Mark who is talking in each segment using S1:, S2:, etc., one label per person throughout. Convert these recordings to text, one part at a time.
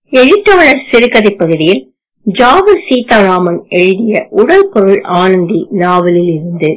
S1: எழுத்தாளர் சிறுகதை பகுதியில் ஜாவல் சீதாராமன் எழுதிய உடல் பொருள் ஆனந்தி நாவலில் இருந்து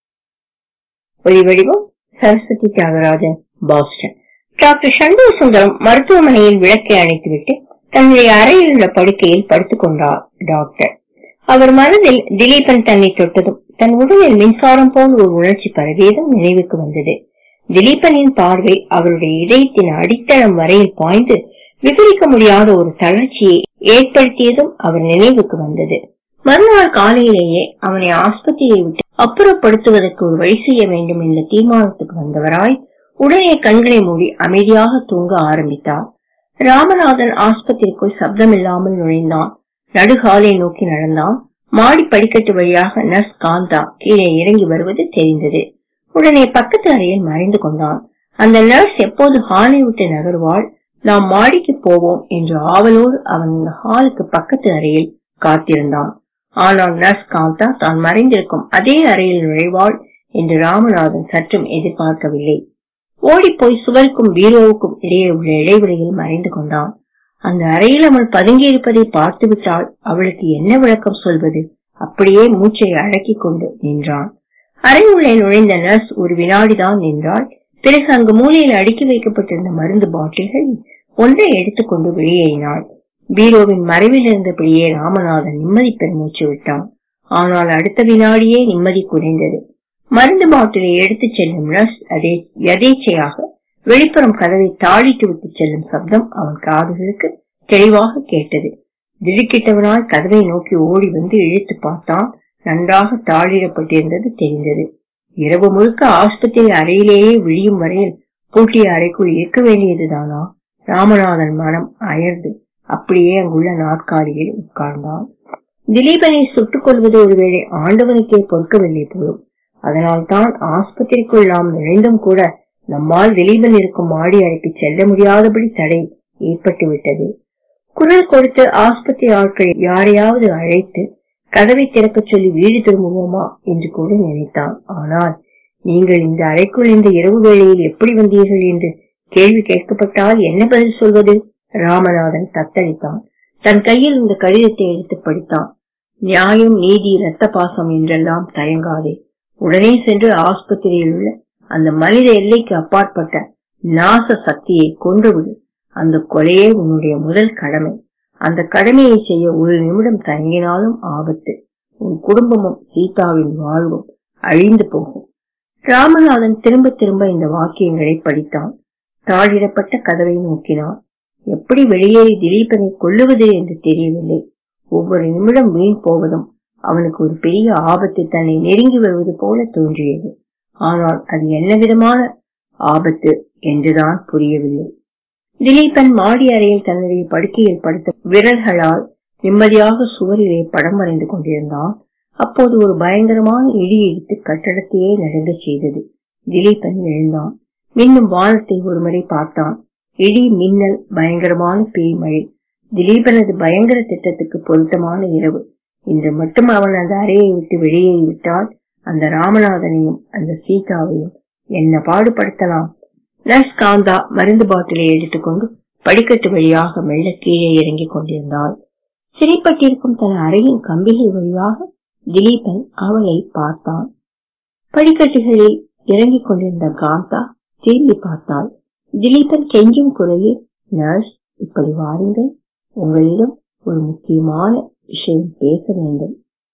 S1: ஒலிவடிவம் சரஸ்வதி தியாகராஜன் பாஸ்டன் டாக்டர் சண்முக சுந்தரம் மருத்துவமனையில் விளக்கை அணைத்துவிட்டு தன்னுடைய அறையில் உள்ள படுக்கையில் படுத்துக் கொண்டார் டாக்டர் அவர் மனதில் திலீபன் தன்னை தொட்டதும் தன் உடலில் மின்சாரம் போல் ஒரு உணர்ச்சி பரவியதும் நினைவுக்கு வந்தது திலீபனின் பார்வை அவருடைய இதயத்தின் அடித்தளம் வரையில் பாய்ந்து விவரிக்க முடியாத ஒரு தளர்ச்சியை ஏற்படுத்தியதும் அவர் நினைவுக்கு வந்தது மறுநாள் காலையிலேயே அவனை ஆஸ்பத்திரியை விட்டு அப்புறப்படுத்துவதற்கு ஒரு வழி செய்ய வேண்டும் என்ற தீர்மானத்துக்கு வந்தவராய் உடனே கண்களை மூடி அமைதியாக தூங்க ஆரம்பித்தார் ராமநாதன் ஆஸ்பத்திரிக்குள் சப்தமில்லாமல் நுழைந்தான் நடுகாலை நோக்கி நடந்தான் மாடி படிக்கட்டு வழியாக நர்ஸ் காந்தா கீழே இறங்கி வருவது தெரிந்தது உடனே பக்கத்து அறையில் மறைந்து கொண்டான் அந்த நர்ஸ் எப்போது ஹாலை விட்டு நகர்வாள் நாம் மாடிக்கு போவோம் என்று ஆவலோடு அவன் அந்த ஹாலுக்கு பக்கத்து அறையில் காத்திருந்தான் ஆனால் நர்ஸ் காந்தா தான் மறைந்திருக்கும் அதே அறையில் நுழைவாள் என்று ராமநாதன் சற்றும் எதிர்பார்க்கவில்லை ஓடிப்போய் சுவருக்கும் பீரோவுக்கும் இடையே உள்ள இடைவெளியில் மறைந்து கொண்டான் அந்த அறையில் அவள் பதுங்கி இருப்பதை பார்த்துவிட்டால் அவளுக்கு என்ன விளக்கம் சொல்வது அப்படியே மூச்சை அடக்கிக் கொண்டு நின்றான் அறை உள்ளே நுழைந்த நர்ஸ் ஒரு வினாடிதான் நின்றாள் பிறகு அங்கு மூலையில் அடுக்கி வைக்கப்பட்டிருந்த மருந்து பாட்டில்கள் ஒன்றை எடுத்துக்கொண்டு வெளியேறினாள் பீரோவின் மறைவில் இருந்தபடியே ராமநாதன் நிம்மதி பெருமூச்சு விட்டான் ஆனால் அடுத்த வினாடியே நிம்மதி குறைந்தது மருந்து பாட்டிலை எடுத்துச் செல்லும் நர்ஸ் அதே எதேச்சையாக வெளிப்புறம் கதவை தாளிட்டு விட்டு செல்லும் சப்தம் அவன் காதுகளுக்கு தெளிவாக கேட்டது திடுக்கிட்டவனாய் கதவை நோக்கி ஓடி வந்து இழுத்து பார்த்தான் நன்றாக தாளிடப்பட்டிருந்தது தெரிந்தது இரவு முழுக்க ஆஸ்பத்திரி அறையிலேயே விழியும் வரையில் பூட்டிய அறைக்குள் இருக்க வேண்டியதுதானா ராமநாதன் மனம் அயர்ந்து அப்படியே அங்குள்ள நாற்காலியில் உட்கார்ந்தான் திலீபனை சுட்டுக் கொள்வது ஒருவேளை ஆண்டவனுக்கே பொறுக்கவில்லை போலும் அதனால் தான் ஆஸ்பத்திரிக்குள் நாம் நுழைந்தும் கூட நம்மால் திலீபன் இருக்கும் மாடி அறைக்கு செல்ல முடியாதபடி தடை ஏற்பட்டு விட்டது குரல் கொடுத்து ஆஸ்பத்திரி ஆட்கள் யாரையாவது அழைத்து கதவை திறக்கச் சொல்லி வீடு திரும்புவோமா என்று கூட நினைத்தான் ஆனால் நீங்கள் இந்த அறைக்குள் இந்த இரவு வேளையில் எப்படி வந்தீர்கள் என்று கேள்வி கேட்கப்பட்டால் என்ன பதில் சொல்வது ராமநாதன் தத்தளித்தான் தன் கையில் இந்த கடிதத்தை எடுத்து படித்தான் நியாயம் நீதி இரத்த பாசம் என்றெல்லாம் தயங்காதே உடனே சென்று ஆஸ்பத்திரியில் உள்ள அந்த மனித எல்லைக்கு அப்பாற்பட்ட நாச சக்தியை கொன்றுவிடு அந்த கொலையே உன்னுடைய முதல் கடமை அந்த கடமையை செய்ய ஒரு நிமிடம் தயங்கினாலும் ஆபத்து உன் குடும்பமும் சீதாவின் வாழ்வும் அழிந்து போகும் ராமநாதன் திரும்ப திரும்ப இந்த வாக்கியங்களை படித்தான் தாழிடப்பட்ட கதவை நோக்கினான் எப்படி வெளியேறி திலீபனை கொல்லுவது என்று தெரியவில்லை ஒவ்வொரு நிமிடம் வீண் போவதும் அவனுக்கு ஒரு பெரிய ஆபத்து தன்னை நெருங்கி வருவது போல தோன்றியது ஆனால் அது என்ன விதமான ஆபத்து என்றுதான் புரியவில்லை திலீபன் மாடி அறையில் தன்னுடைய படுக்கையில் படுத்த விரல்களால் நிம்மதியாக சுவரிலே படம் வரைந்து கொண்டிருந்தான் அப்போது ஒரு பயங்கரமான இடி இடித்து கட்டடத்தையே நடுங்க செய்தது திலீபன் எழுந்தான் மின்னும் வானத்தை ஒருமுறை பார்த்தான் இடி மின்னல் பயங்கரமான பேய்மழை திலீபனது பயங்கர திட்டத்துக்கு பொருத்தமான இரவு இன்று மட்டும் அவன் அந்த அறையை விட்டு வெளியேறிவிட்டால் அந்த ராமநாதனையும் அந்த சீதாவையும் என்ன பாடுபடுத்தலாம் நர்ஸ் காந்தா மருந்து பாட்டிலை எடுத்துக்கொண்டு படிக்கட்டு வழியாக மெல்ல கீழே இறங்கிக் கொண்டிருந்தாள் சிறைப்பட்டிருக்கும் தன் அறையின் கம்பிகள் வழியாக திலீபன் அவளை பார்த்தான் படிக்கட்டுகளில் இறங்கிக் கொண்டிருந்த காந்தா திரும்பி பார்த்தாள் திலீபன் கெஞ்சும் குரலில் நர்ஸ் இப்படி வாருங்கள் உங்களிடம் ஒரு முக்கியமான விஷயம் பேச வேண்டும்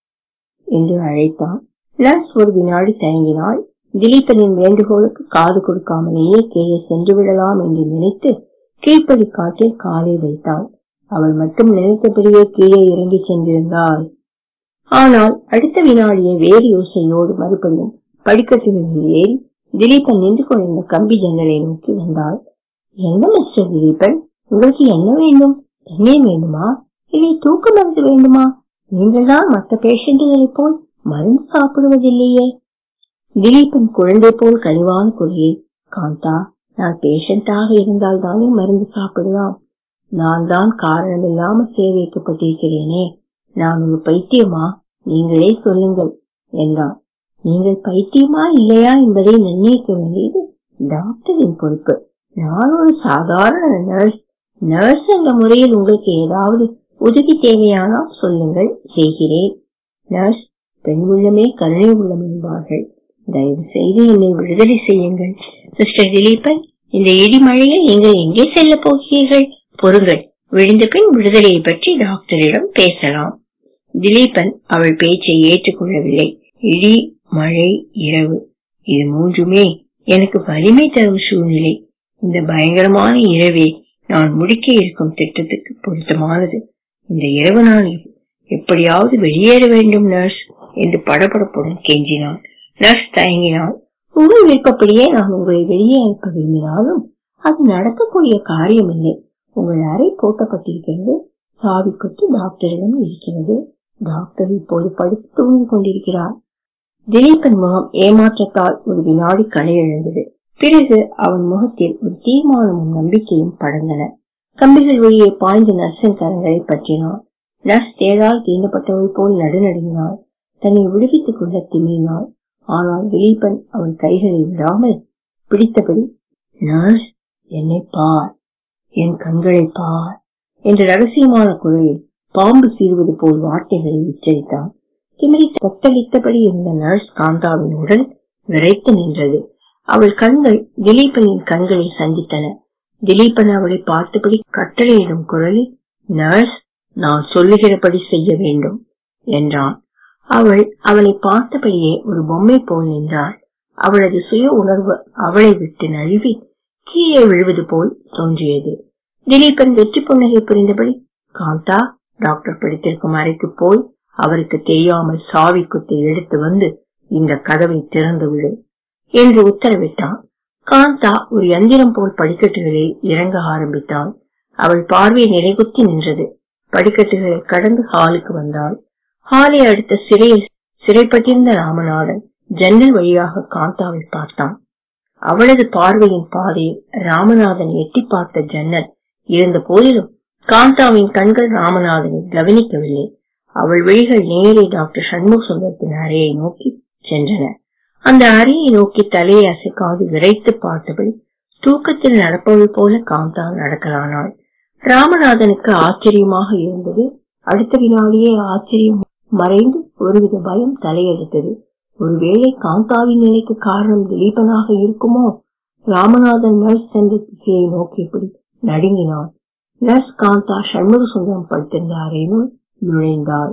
S1: என்று அழைத்தான் நர்ஸ் ஒரு வினாடி தயங்கினாள் திலீபனின் வேண்டுகோளுக்கு காது கொடுக்காமலேயே கீழே சென்று விடலாம் என்று நினைத்து கீழ்ப்படி காட்டில் காலை வைத்தாள் அவள் மட்டும் நினைத்தபடியே கீழே இறங்கி சென்றிருந்தாள் ஆனால் அடுத்த வினாடியே வேறு யோசனையோடு மறுபடியும் படிக்கட்டுகளில் ஏறி திலீபன் நின்று கொண்டிருந்த கம்பி ஜன்னலை நோக்கி வந்தாள் என்ன மிஸ்டர் திலீபன் உங்களுக்கு என்ன வேண்டும் தண்ணீர் வேண்டுமா இல்லை தூக்க மருந்து வேண்டுமா நீங்கள் தான் மற்ற பேஷண்ட்டுகளை போல் மருந்து சாப்பிடுவதில்லையே திலீபன் குழந்தை போல் கனிவான குரலில் காந்தா நான் பேஷண்டாக இருந்தால் தானே மருந்து சாப்பிடலாம் நான் தான் காரணம் இல்லாமல் சேவைக்கப்பட்டிருக்கிறேனே நான் ஒரு பைத்தியமா நீங்களே சொல்லுங்கள் என்றான் நீங்கள் பைத்தியமா இல்லையா என்பதை நிர்ணயிக்க வேண்டியது டாக்டரின் பொறுப்பு நான் ஒரு சாதாரண நர்ஸ் நர்ஸ் என்ற முறையில் உங்களுக்கு ஏதாவது உதவி தேவையானால் சொல்லுங்கள் செய்கிறேன் நர்ஸ் பெண் உள்ளமே கருணை உள்ளம் என்பார்கள் தயவு செய்து என்னை விடுதலை செய்யுங்கள் மிஸ்டர் திலீபன் இந்த இடிமழையில் நீங்கள் எங்கே செல்ல போகிறீர்கள் பொறுங்கள் விழுந்த பின் விடுதலையை பற்றி டாக்டரிடம் பேசலாம் திலீபன் அவள் பேச்சை ஏற்றுக்கொள்ளவில்லை இடி மழை இரவு இது மூன்றுமே எனக்கு வலிமை தரும் சூழ்நிலை இந்த பயங்கரமான இரவே நான் முடிக்க இருக்கும் திட்டத்துக்கு பொருத்தமானது இந்த இரவு நான் எப்படியாவது வெளியேற வேண்டும் நர்ஸ் என்று படபடப்புடன் கெஞ்சினான் நர்ஸ் தயங்கினாள் உங்கள் விருப்பப்படியே நான் உங்களை வெளியே அனுப்ப விரும்பினாலும் அது நடக்கக்கூடிய காரியம் இல்லை உங்கள் அறை போட்டப்பட்டிருக்கிறது சாவி கொத்து டாக்டரிடம் இருக்கிறது டாக்டர் இப்போது படுத்து தூங்கிக் கொண்டிருக்கிறார் திலீபன் முகம் ஏமாற்றத்தால் ஒரு வினாடி களையெழுந்தது பிறகு அவன் முகத்தில் ஒரு தீர்மானமும் நம்பிக்கையும் படர்ந்தன கம்பிகள் வழியே பாய்ந்த நர்ஸின் கரங்களை பற்றினான் நர்ஸ் தேடால் தீண்டப்பட்டவள் போல் நடுநடுங்கினாள் தன்னை விடுவித்துக் கொள்ள திமிரினாள் ஆனால் திலீபன் அவன் கைகளை விடாமல் பிடித்தபடி நர்ஸ் என்னை பார் என் கண்களை பார் என்ற ரகசியமான குரலில் பாம்பு சீறுவது போல் வார்த்தைகளை உச்சரித்தான் திமிரி தத்தளித்தபடி இருந்த நர்ஸ் காந்தாவின் உடல் விரைத்து நின்றது அவள் கண்கள் திலீபனின் கண்களை சந்தித்தன திலீபன் அவளை பார்த்தபடி கட்டளையிடும் குரலில் நர்ஸ் நான் சொல்லுகிறபடி செய்ய வேண்டும் என்றான் அவள் அவனை பார்த்தபடியே ஒரு பொம்மை போல் நின்றாள் அவளது சுய உணர்வு அவளை விட்டு நழுவி கீழே விழுவது போல் தோன்றியது திலீபன் வெற்றி புன்னகை புரிந்தபடி காந்தா டாக்டர் படித்திருக்கும் அறைக்கு போய் அவருக்கு தெரியாமல் சாவி குத்தை எடுத்து வந்து இந்த கதவை திறந்து விடு என்று உத்தரவிட்டான் காந்தா ஒரு யந்திரம் போல் படிக்கட்டுகளில் இறங்க ஆரம்பித்தாள் அவள் பார்வை நிலைகுத்தி நின்றது படிக்கட்டுகளை கடந்து ஹாலுக்கு வந்தாள் ஹாலை அடுத்த சிறையில் சிறைப்பட்டிருந்த ராமநாதன் ஜன்னல் வழியாக காந்தாவை பார்த்தான் அவளது பார்வையின் பாதையில் ராமநாதன் எட்டி பார்த்த ஜன்னல் இருந்த போதிலும் காந்தாவின் கண்கள் ராமநாதனை கவனிக்கவில்லை அவள் விழிகள் நேரே டாக்டர் சண்முக சுந்தரத்தின் அறையை நோக்கி சென்றன அந்த அறையை நோக்கி தலையை அசைக்காது விரைத்து பார்த்தபடி தூக்கத்தில் நடப்பவள் போல காந்தா நடக்கலானாள் ராமநாதனுக்கு ஆச்சரியமாக இருந்தது அடுத்த வினாடியே ஆச்சரியம் மறைந்து ஒருவித பயம் தலையெடுத்தது ஒருவேளை காந்தாவின் நிலைக்கு காரணம் திலீபனாக இருக்குமோ ராமநாதன் நர்ஸ் சென்ற திசையை நோக்கியபடி நடுங்கினான் நர்ஸ் காந்தா சண்முக சுந்தரம் படுத்திருந்த அறையினுள் நுழைந்தாள்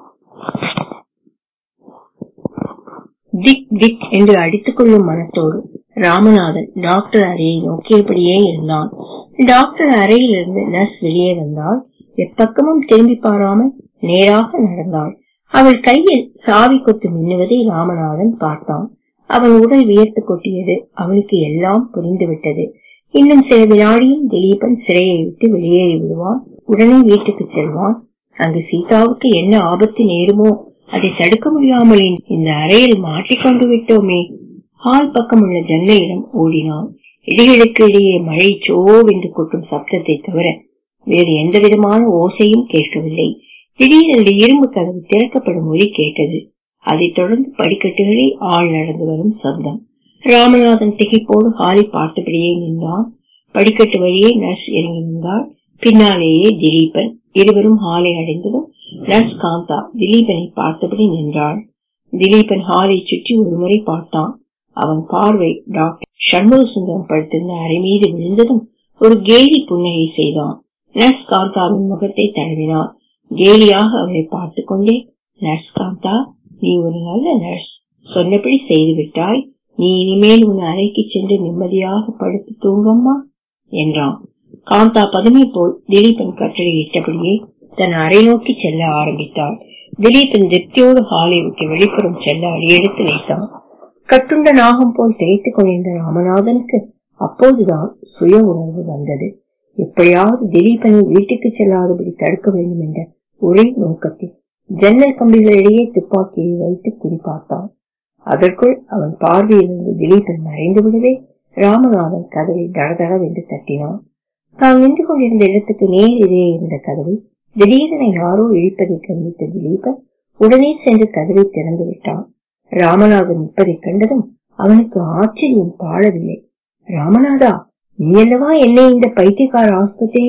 S1: திக் திக் என்று அடித்துக் கொள்ளும் மனத்தோடு ராமநாதன் டாக்டர் அறையை நோக்கியபடியே இருந்தான் டாக்டர் அறையிலிருந்து நர்ஸ் வெளியே வந்தால் எப்பக்கமும் திரும்பி பாராமல் நேராக நடந்தாள் அவள் கையில் சாவி கொத்து மின்னுவதை ராமநாதன் பார்த்தான் அவன் உடல் வியர்த்து கொட்டியது அவனுக்கு எல்லாம் புரிந்துவிட்டது இன்னும் சில வினாடியில் திலீபன் சிறையை விட்டு வெளியேறி விடுவான் உடனே வீட்டுக்கு செல்வான் அங்கு சீதாவுக்கு என்ன ஆபத்து நேருமோ அதை தடுக்க முடியாமல் இந்த அறையில் மாட்டிக்கொண்டு விட்டோமே ஹால் பக்கம் உள்ள ஜன்னலிடம் ஓடினான் இடிகளுக்கு இடையே மழை சோவென்று கொட்டும் சப்தத்தை தவிர வேறு எந்த விதமான ஓசையும் கேட்கவில்லை திடீரென்று இரும்பு கதவு திறக்கப்படும் ஒலி கேட்டது அதைத் தொடர்ந்து படிக்கட்டுகளில் ஆள் நடந்து வரும் சப்தம் ராமநாதன் திகைப்போடு ஹாலை பார்த்தபடியே நின்றான் படிக்கட்டு வழியே நர்ஸ் இறங்கி வந்தாள் பின்னாலேயே திலீபன் இருவரும் ஹாலை அடைந்ததும் நர்ஸ் காந்தா திலீபனை பார்த்தபடி நின்றாள் திலீபன் ஹாலை சுற்றி ஒருமுறை பார்த்தான் அவன் பார்வை டாக்டர் சண்முக சுந்தரம் படுத்திருந்த அறை மீது விழுந்ததும் ஒரு கேலி புன்னகை செய்தான் நர்ஸ் காந்தாவின் முகத்தை தழுவினான் கேலியாக அவளை பார்த்து கொண்டே நர்ஸ் காந்தா நீ ஒரு நல்ல நர்ஸ் சொன்னபடி செய்து விட்டாய் நீ இனிமேல் உன் அறைக்கு சென்று நிம்மதியாக படுத்து தூங்கம்மா என்றான் காந்தா பதுமை போல் திலீபன் கட்டளையிட்டபடியே தன் அறை நோக்கி செல்ல ஆரம்பித்தாள் திலீபன் திருப்தியோடு ஹாலை விட்டு வெளிப்புறம் செல்ல அடியெடுத்து வைத்தான் கட்டுண்ட நாகம் போல் திகைத்துக் கொண்டிருந்த ராமநாதனுக்கு அப்போதுதான் சுய உணர்வு வந்தது எப்படியாவது திலீபனை வீட்டுக்கு செல்லாதபடி தடுக்க வேண்டும் என்ற ஒரே நோக்கத்தில் ஜன்னல் கம்பிகளிடையே துப்பாக்கியை வைத்து குறிப்பார்த்தான் அதற்குள் அவன் பார்வையிலிருந்து திலீபன் மறைந்து விடவே ராமநாதன் கதவை தடதடவென்று தட்டினான் தான் நின்று கொண்டிருந்த இடத்துக்கு நேர் எதிரே இருந்த கதவை திடீரென யாரோ இழிப்பதை கவனித்த திலீபன் உடனே சென்று கதவை திறந்து விட்டான் ராமநாதன் நிற்பதைக் கண்டதும் அவனுக்கு ஆச்சரியம் பாழவில்லை ராமநாதா நீ அல்லவா என்னை இந்த பைத்தியக்கார ஆஸ்பத்திரியில்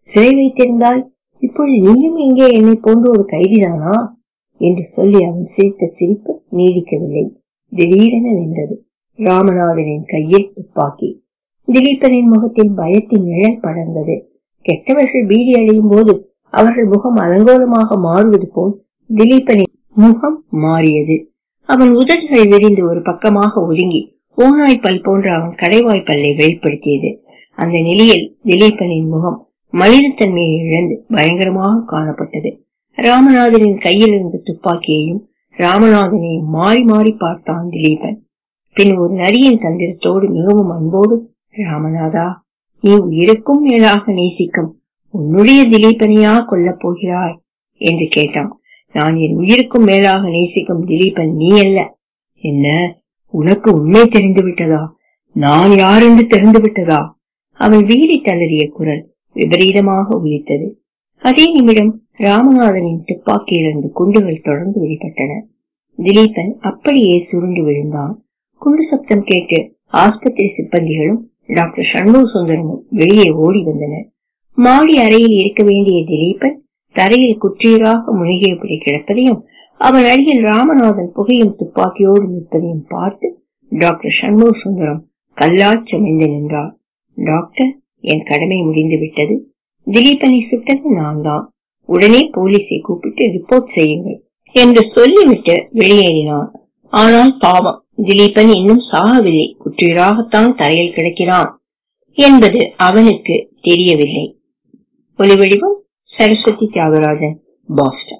S1: சிறை வைத்திருந்தாய் இப்பொழுது நீயும் இங்கே என்னை போன்ற ஒரு கைதிதானா என்று சொல்லி அவன் சிரித்த சிரிப்பு நீடிக்கவில்லை திடீரென நின்றது ராமநாதனின் கையில் துப்பாக்கி திலீபனின் முகத்தில் பயத்தின் நிழல் படர்ந்தது கெட்டவர்கள் பீடி அடையும் போது அவர்கள் முகம் அலங்கோலமாக மாறுவது போல் திலீபனின் முகம் மாறியது அவன் உதடுகள் விரிந்து ஒரு பக்கமாக ஒதுங்கி ஓநாய் பல் போன்ற அவன் கடைவாய் பல்லை வெளிப்படுத்தியது அந்த நிலையில் திலீபனின் முகம் மனிதத்தன்மையை இழந்து பயங்கரமாக காணப்பட்டது ராமநாதனின் கையில் இருந்த துப்பாக்கியையும் ராமநாதனையும் மாறி மாறி பார்த்தான் திலீபன் பின் ஒரு நரியின் தந்திரத்தோடு மிகவும் அன்போடு ராமநாதா நீ உயிருக்கும் மேலாக நேசிக்கும் உன்னுடைய திலீபனையா கொல்லப் போகிறாய் என்று கேட்டான் நான் என் உயிருக்கும் மேலாக நேசிக்கும் திலீபன் நீ அல்ல என்ன உனக்கு உண்மை தெரிந்து விட்டதா நான் யார் என்று தெரிந்து விட்டதா அவள் வீடி தளறிய குரல் விபரீதமாக ஒலித்தது அதே நிமிடம் ராமநாதனின் துப்பாக்கியிலிருந்து குண்டுகள் தொடர்ந்து வெளிப்பட்டன திலீபன் அப்படியே சுருண்டு விழுந்தான் குண்டு சப்தம் கேட்டு ஆஸ்பத்திரி சிப்பந்திகளும் டாக்டர் சண்முக சுந்தரமும் வெளியே ஓடி வந்தனர் மாடி அறையில் இருக்க வேண்டிய திலீபன் தரையில் குற்றீராக முழுகியபடி கிடப்பதையும் அவன் அருகில் ராமநாதன் புகையும் துப்பாக்கியோடு நிற்பதையும் பார்த்து டாக்டர் சண்முக சுந்தரம் கல்லாச்சமைந்து நின்றார் டாக்டர் என் கடமை முடிந்து விட்டது திலீபனை சுட்டது நான் தான் உடனே போலீஸை கூப்பிட்டு ரிப்போர்ட் செய்யுங்கள் என்று சொல்லிவிட்டு வெளியேறினான் ஆனால் பாவம் திலீபன் இன்னும் சாகவில்லை குற்றீராகத்தான் தரையில் கிடக்கிறான் என்பது அவனுக்கு தெரியவில்லை ஒளிவடிவம் சரஸ்வதி தியாகராஜன் பாஸ்டன்